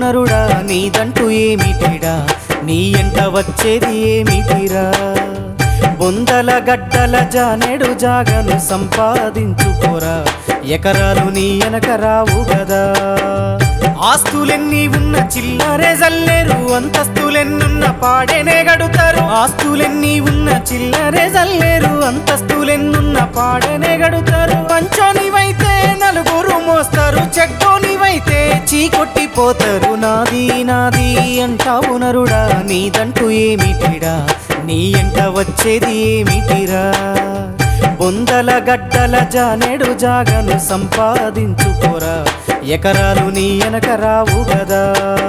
నరుడా నీదంటూ ఏమిటిడా నీ ఎంట వచ్చేది ఏమిటిరా బొందల గడ్డల జానెడు జాగను సంపాదించుకోరా ఎకరాలు నీ వెనక రావు గదా ఆస్తులెన్ని ఉన్న చిల్లరే జల్లేరు అంతస్తులెన్నున్న పాడేనే గడుతారు ఆస్తులెన్ని ఉన్న చిల్లరే జల్లేరు అంతస్తులెన్నున్న పాడేనే గడుతారు పంచోనివైతే నలుగురు మోస్తారు చెడ్డోనివైతే చీకొట్టిపోతారు నాది నాది అంటావు నరుడా నీదంటూ ఏమిటిడా నీ ఎంట వచ్చేది ఏమిటిరా బొందల గడ్డల జానెడు జాగను సంపాదించుకోరా ఎకరాలు నీ వెనక రావు గదా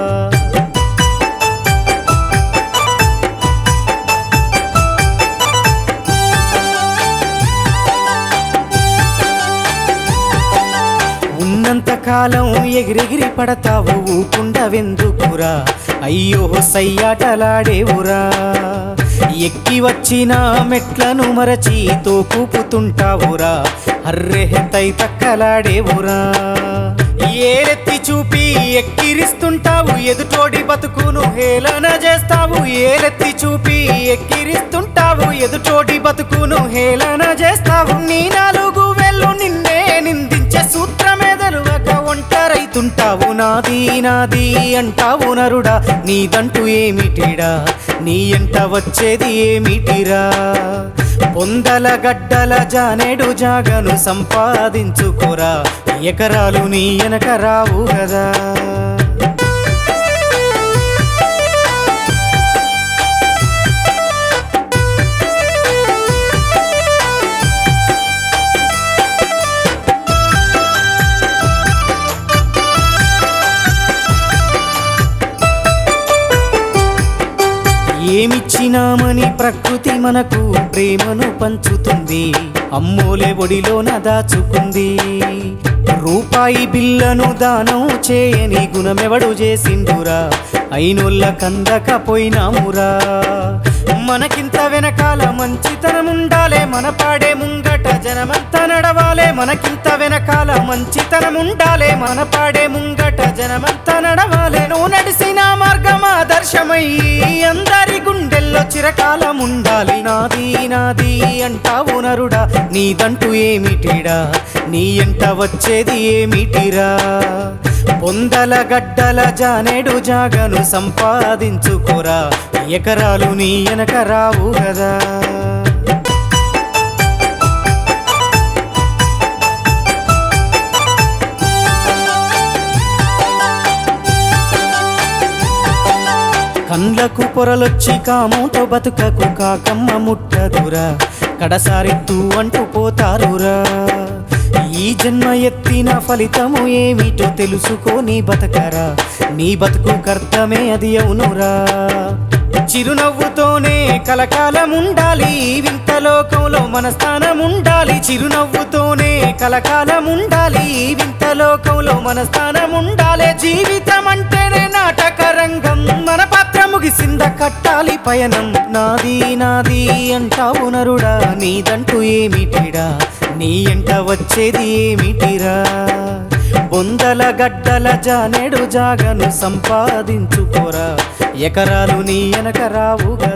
ఉన్నంత కాలం ఎగిరెగిరి పడతావు ఊకుండవెందుకురా అయ్యో సయ్యాటలాడేవురా ఎక్కి వచ్చిన మెట్లను మరచి తోకూపుతుంటావురా అర్రె తై తక్కలాడేవురా ఏరెత్తి చూపి ఎక్కిరిస్తుంటావు ఎదుటోడి బతుకును హేళన చేస్తావు ఏరెత్తి చూపి ఎక్కిరిస్తుంటావు ఎదుటోడి బతుకును హేళన చేస్తావు నీ నాలుగు వెళ్ళు నిన్నే నిందించే సూత్రమెదలువక ఒంటరైతుంటావు నాది నాది అంటావు నరుడా నీదంటూ ఏమిటిడా నీ ఎంట వచ్చేది ఏమిటిరా పొందల గడ్డల జానెడు జాగను సంపాదించుకోరా ఎకరాలు నీ వెనక రావు గదా ఏమిచ్చినామని ప్రకృతి మనకు ప్రేమను పంచుతుంది అమ్మోలే ఒడిలోన దాచుకుంది రూపాయి బిల్లను దానం చేయని గుణమెవడు చేసిండురా అయినోళ్ళ కందకపోయినామురా మనకింత వెనకాల మంచితనం ఉండాలే మన పాడే ముంగట జనమంతా నడవాలే మనకింత వెనకాల మంచితనం ఉండాలే మన పాడే ముంగట జనమంతా నడవాలే నువ్వు నడిసిన మార్గం ఆదర్శమై అందరి గుండెల్లో చిరకాలం ఉండాలి నాది నాది అంటావు నరుడా నీదంటూ ఏమిటిడా నీ ఎంట వచ్చేది ఏమిటిరా పొందల గడ్డల జానెడు జాగను సంపాదించుకోరా ఎకరాలు నీ వెనక రావు గదా కండ్లకు పొరలొచ్చి కామోతో బతుకకు కాకమ్మ ముట్టదురా కడసారెత్తు అంటూ పోతారురా ఈ జన్మ ఎత్తిన ఫలితము ఏమిటో తెలుసుకోని బతకరా నీ బతుకు కర్తమే అది అవునురా చిరునవ్వుతోనే కలకాలం ఉండాలి ఈ వింత లోకంలో మన స్థానం ఉండాలి చిరునవ్వుతోనే కలకాలం ఉండాలి ఈ వింత లోకంలో మన స్థానం ఉండాలి జీవితం అంటేనే నాటక రంగం మన పాత్ర ముగిసింద కట్టాలి పయనం నాది నాది అంటావు నరుడా నీదంటూ ఏమిటిడా నీ ఎంట వచ్చేది ఏమిటిరా బొందల గడ్డల జానెడు జాగను సంపాదించుకోరా ఎకరాలు నీ వెనక రావు గదా